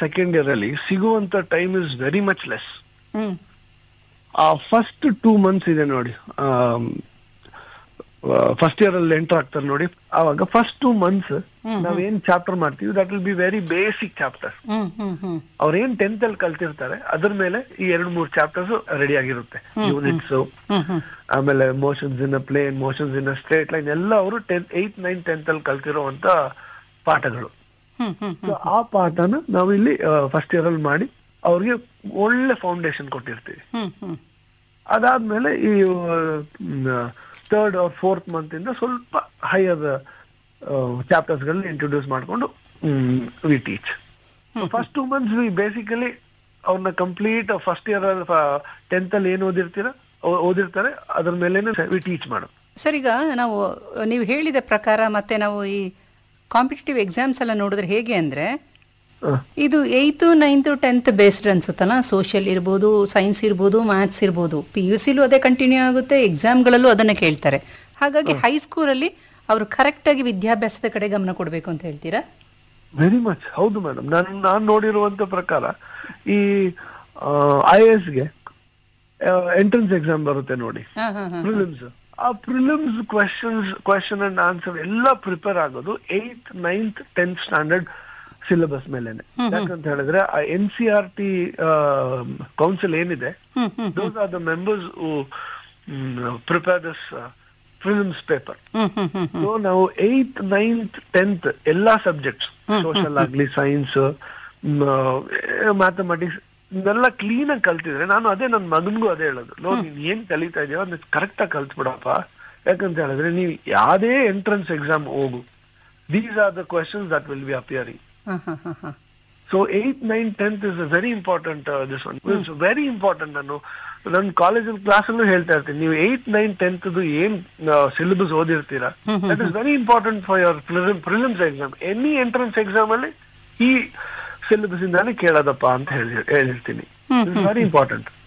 Second year ಅಲ್ಲಿ ಸಿಗುವಂತ time is very much less hmm ಆ ಫಸ್ಟ್ ಟೂ ಮಂತ್ಸ್ ಇದೆ ನೋಡಿ ಫಸ್ಟ್ ಇಯರ್ ಅಲ್ಲಿ ಎಂಟರ್ ಆಗ್ತಾರೆ ನೋಡಿ ಅವಾಗ ಫಸ್ಟ್ ಟೂ ಮಂತ್ಸ್ ನಾವೇನ್ ಚಾಪ್ಟರ್ ಮಾಡ್ತೀವಿ that will be very basic chapter hmm hmm hmm ಅವ್ರೇನ್ ಟೆಂತ್ ಅಲ್ಲಿ ಕಲ್ತಿರ್ತಾರೆ ಅದ್ರ ಮೇಲೆ ಈ ಎರಡ್ ಮೂರ್ ಚಾಪ್ಟರ್ಸ್ ರೆಡಿ ಆಗಿರುತ್ತೆ ಯೂನಿಟ್ಸ್ ಹ್ಮ್ ಹ್ಮ್ ಆಮೇಲೆ motions in plane motions in straight line ಎಲ್ಲ ಅವರು ಟೆಂತ್ ಏತ್ ನೈನ್ ಟೆಂತ್ ಅಲ್ಲಿ ಕಲ್ತಿರುವಂತ ಪಾಠಗಳು ಹ್ಮ್ ಹ್ಮ್ So, ಆ ಪಾಠನ ನಾವು ಇಲ್ಲಿ ಫಸ್ಟ್ ಇಯರ್ ಅಲ್ಲಿ ಮಾಡಿ ಅವ್ರಿಗೆ ಒಳ್ಳೆ ಫೌಂಡೇಶನ್ ಕೊಟ್ಟಿರ್ತೀವಿ ಹ್ಮ್ ಹ್ಮ್ ಅದಾದ್ಮೇಲೆ ಈ ಥರ್ಡ್ ಆರ್ ಫೋರ್ತ್ ಮಂತ್ ಇಂದ ಸ್ವಲ್ಪ ಹೈಯರ್ ಚಾಪ್ಟರ್ಸ್ ಗಳನ್ನ ಇಂಟ್ರೊಡ್ಯೂಸ್ ಮಾಡ್ಕೊಂಡು we teach first two months we basically ಅವ್ರನ್ನ ಕಂಪ್ಲೀಟ್ ಫಸ್ಟ್ ಇಯರ್ ಟೆಂತ್ ಅಲ್ಲಿ ಏನ್ ಓದಿರ್ತೀರ ಓ- ಓದಿರ್ತಾರೆ ಅದ್ರ ಮೇಲೆನೆ ವಿ ಟೀಚ್ ಮಾಡೋದು ಸರ್ ಈಗ ನಾವು ನೀವು ಹೇಳಿದ ಪ್ರಕಾರ ಮತ್ತೆ ನಾವು ಈ ಕಾಂಪಿಟೇಟಿವ್ ಎಕ್ಸಾಮ್ಸ್ ಎಲ್ಲ ನೋಡಿದ್ರೆ ಹೇಗೆ ಅಂದ್ರೆ ಹ. ಇದು ಏಯ್ತು ನೈನ್ತು ಟೆಂತ್ ಬೇಸ್ಡ್ ಅನ್ಸುತ್ತಲ್ಲ ಸೋಷಿಯಲ್ ಇರ್ಬೋದು ಸೈನ್ಸ್ ಇರ್ಬೋದು ಮ್ಯಾಥ್ಸ್ ಇರ್ಬೋದು ಪಿ ಯು ಸಿಲೂ ಅದೇ ಕಂಟಿನ್ಯೂ ಆಗುತ್ತೆ ಎಕ್ಸಾಮ್ಗಳಲ್ಲೂ ಅದನ್ನೇ ಕೇಳ್ತಾರೆ ಹಾಗಾಗಿ ಹೈಸ್ಕೂಲಲ್ಲಿ ಅವರು ಕರೆಕ್ಟಾಗಿ ವಿದ್ಯಾಭ್ಯಾಸದ ಕಡೆ ಗಮನ ಕೊಡಬೇಕು ಅಂತ ಹೇಳ್ತೀರಾ ವೆರಿ ಮಚ್ ಹೌದು ಮೇಡಮ್ ನಾನು ನಾನ್ ನೋಡಿರುವಂತ ಪ್ರಕಾರ ಈ ಐ ಎಸ್ ಗೆ ಎಂಟ್ರೆನ್ಸ್ ಎಕ್ಸಾಮ್ ಬರುತ್ತೆ ನೋಡಿ ಹಾ ಹಾ ಹಾ ಪ್ರಿಲಿಮ್ಸ್ ಆ prelims questions question and answer ಎಲ್ಲ ಪ್ರಿಪೇರ್ ಆಗೋದು eighth ninth tenth standard syllabus ಮೇಲೆನೆ ಯಾಕಂತ ಹೇಳಿದ್ರೆ ಆ N C R T council ಏನಿದೆ hmm hmm those are the members prepare this films paper hmm hmm hmm hmm so ನಾವು eighth ninth tenth ಎಲ್ಲಾ subjects social ಆಗ್ಲಿ science mathematics ಇದೆಲ್ಲ clean ಆಗಿ ಕಲ್ತಿದ್ರೆ ನಾನು ಅದೇ ನನ್ನ ಮಗನ್ಗೂ ಅದೇ ಹೇಳೋದು ನೋ ನೀನ್ ಏನ್ ಕಲಿತಾ ಇದೆಯೋ ಅದನ್ನ ಕರೆಕ್ಟ್ ಆಗಿ ಕಲ್ತ್ಬಿಡಪ್ಪ ಯಾಕಂತ ಹೇಳಿದ್ರೆ ನೀವು ಯಾವ್ದೇ ಎಂಟ್ರೆನ್ಸ್ ಎಕ್ಸಾಮ್ ಹೋಗು these are the questions that will be appearing ಹಾ ಹಾ ಹಾ ಹಾ so eight nine tenth is very important this one it's very important ನಾನು ನನ್ನ ಕಾಲೇಜಲ್ಲಿ ಕ್ಲಾಸ್ ಅಲ್ಲೂ ಹೇಳ್ತಾ ಇರ್ತೀನಿ ನೀವು ಏಟ್ ನೈನ್ ಟೆಂತ್ ಏನ್ ಸಿಲೆಬಸ್ ಓದಿರ್ತೀರಾ that is very important for your prelims exam any entrance exam ಅಲ್ಲಿ ಈ ಸಿಲೆಬಸ್ ಇಂದಾನೆ ಕೇಳೋದಪ್ಪ ಅಂತ ಹೇಳಿ ಹೇಳಿರ್ತೀನಿ ವೆರಿ ಇಂಪಾರ್ಟೆಂಟ್